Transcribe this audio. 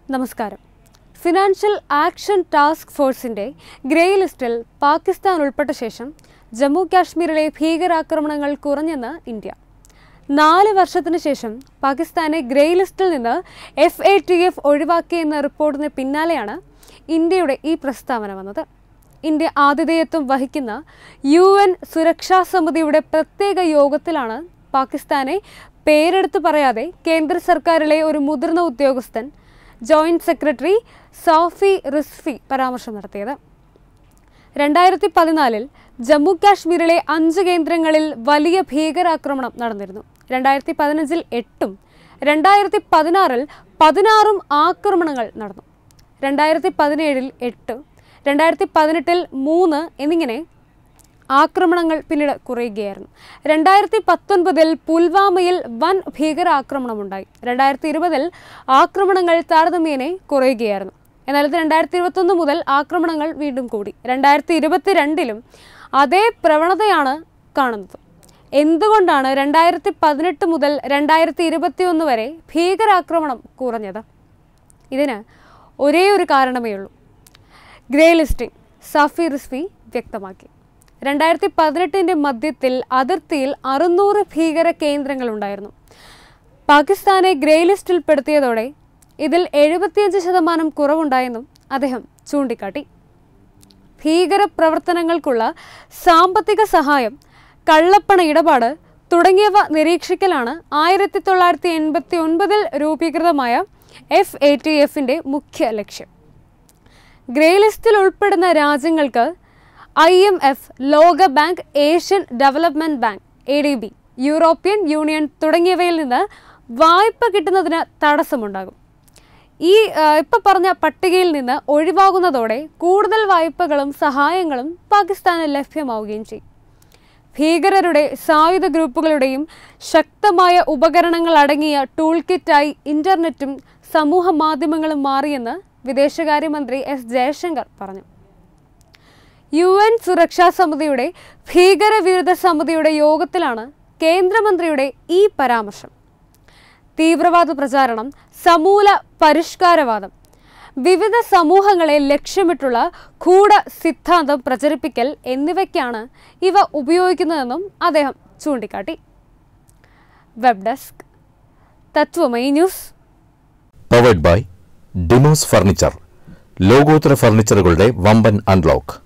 നമസ്കാരം financial action task ഫോഴ്സിന്റെ grey ലിസ്റ്റിൽ പാകിസ്ഥാൻ ഉൾപ്പെട്ട ശേഷം ജമ്മു കാശ്മീരിലെ ഭീകരാക്രമണങ്ങൾ കുറഞ്ഞെന്ന് ഇന്ത്യ നാല് വർഷത്തിനു ശേഷം പാകിസ്ഥാനെ ഗ്രേ ലിസ്റ്റിൽ നിന്ന് എഫ് എ ടി എഫ് ഒഴിവാക്കിയെന്ന റിപ്പോർട്ടിന് പിന്നാലെയാണ് ഇന്ത്യയുടെ ഈ പ്രസ്താവന വന്നത് ഇന്ത്യ ആതിഥേയത്വം വഹിക്കുന്ന യു എൻ സുരക്ഷാ സമിതിയുടെ പ്രത്യേക യോഗത്തിലാണ് പാകിസ്ഥാനെ പേരെടുത്ത് പറയാതെ കേന്ദ്ര സർക്കാരിലെ ഒരു മുതിർന്ന ഉദ്യോഗസ്ഥൻ ജോയിന്റ് സെക്രട്ടറി സാഫി റിസ്ഫി പരാമർശം നടത്തിയത് രണ്ടായിരത്തി പതിനാലിൽ ജമ്മു കാശ്മീരിലെ അഞ്ച് കേന്ദ്രങ്ങളിൽ വലിയ ഭീകരാക്രമണം നടന്നിരുന്നു രണ്ടായിരത്തി പതിനഞ്ചിൽ എട്ടും രണ്ടായിരത്തി പതിനാറിൽ പതിനാറും ആക്രമണങ്ങൾ നടന്നു രണ്ടായിരത്തി പതിനേഴിൽ എട്ട് രണ്ടായിരത്തി പതിനെട്ടിൽ മൂന്ന് എന്നിങ്ങനെ ആക്രമണങ്ങൾ പിന്നീട് കുറയുകയായിരുന്നു രണ്ടായിരത്തി പത്തൊൻപതിൽ പുൽവാമയിൽ വൻ ഭീകരാക്രമണമുണ്ടായി രണ്ടായിരത്തി ഇരുപതിൽ ആക്രമണങ്ങൾ താരതമ്യേനെ കുറയുകയായിരുന്നു എന്നാൽ ഇത് രണ്ടായിരത്തി ഇരുപത്തൊന്ന് മുതൽ ആക്രമണങ്ങൾ വീണ്ടും കൂടി രണ്ടായിരത്തി ഇരുപത്തിരണ്ടിലും അതേ പ്രവണതയാണ് കാണുന്നത് എന്തുകൊണ്ടാണ് രണ്ടായിരത്തി പതിനെട്ട് മുതൽ രണ്ടായിരത്തി ഇരുപത്തിയൊന്ന് വരെ ഭീകരാക്രമണം കുറഞ്ഞത് ഇതിന് ഒരേ ഒരു കാരണമേ ഉള്ളൂ ഗ്രേ ലിസ്റ്റിംഗ് സഫി റിസ്വി വ്യക്തമാക്കി രണ്ടായിരത്തി പതിനെട്ടിൻ്റെ മധ്യത്തിൽ അതിർത്തിയിൽ അറുന്നൂറ് ഭീകര കേന്ദ്രങ്ങളുണ്ടായിരുന്നു പാകിസ്ഥാനെ ഗ്രേ ലിസ്റ്റിൽപ്പെടുത്തിയതോടെ ഇതിൽ എഴുപത്തിയഞ്ച് ശതമാനം കുറവുണ്ടായെന്നും അദ്ദേഹം ചൂണ്ടിക്കാട്ടി ഭീകര പ്രവർത്തനങ്ങൾക്കുള്ള സാമ്പത്തിക സഹായം കള്ളപ്പണ ഇടപാട് തുടങ്ങിയവ നിരീക്ഷിക്കലാണ് ആയിരത്തി തൊള്ളായിരത്തി എൺപത്തി ഒൻപതിൽ രൂപീകൃതമായ എഫ് എ ടി എഫിൻ്റെ മുഖ്യ ലക്ഷ്യം ഗ്രേ ലിസ്റ്റിൽ ഉൾപ്പെടുന്ന രാജ്യങ്ങൾക്ക് ഐ എം എഫ് ലോക bank Asian development bank A D B European union തുടങ്ങിയവയിൽ നിന്ന് വായ്പ കിട്ടുന്നതിന് തടസ്സമുണ്ടാകും ഈ ഇപ്പം പറഞ്ഞ പട്ടികയിൽ നിന്ന് ഒഴിവാകുന്നതോടെ കൂടുതൽ വായ്പകളും സഹായങ്ങളും പാകിസ്ഥാന് ലഭ്യമാവുകയും ചെയ്യും ഭീകരരുടെ സായുധ ഗ്രൂപ്പുകളുടെയും ശക്തമായ ഉപകരണങ്ങൾ അടങ്ങിയ ടൂൾ കിറ്റായി ഇന്റർനെറ്റും സമൂഹ മാധ്യമങ്ങളും മാറിയെന്ന് വിദേശകാര്യമന്ത്രി എസ് ജയശങ്കർ പറഞ്ഞു യു എൻ സുരക്ഷാ സമിതിയുടെ ഭീകരവിരുദ്ധ സമിതിയുടെ യോഗത്തിലാണ് കേന്ദ്രമന്ത്രിയുടെ ഈ പരാമർശം തീവ്രവാദ പ്രചാരണം സമൂല പരിഷ്കാരവാദം വിവിധ സമൂഹങ്ങളെ ലക്ഷ്യമിട്ടുള്ള ഗൂഢ സിദ്ധാന്തം പ്രചരിപ്പിക്കൽ എന്നിവയ്ക്കാണ് ഇവ ഉപയോഗിക്കുന്നതെന്നും അദ്ദേഹം ചൂണ്ടിക്കാട്ടി web desk Tatwamayi news powered by Demos furniture ലോകോത്തര ഫർണിച്ചറുകളുടെ വമ്പൻ അൺലോക്ക്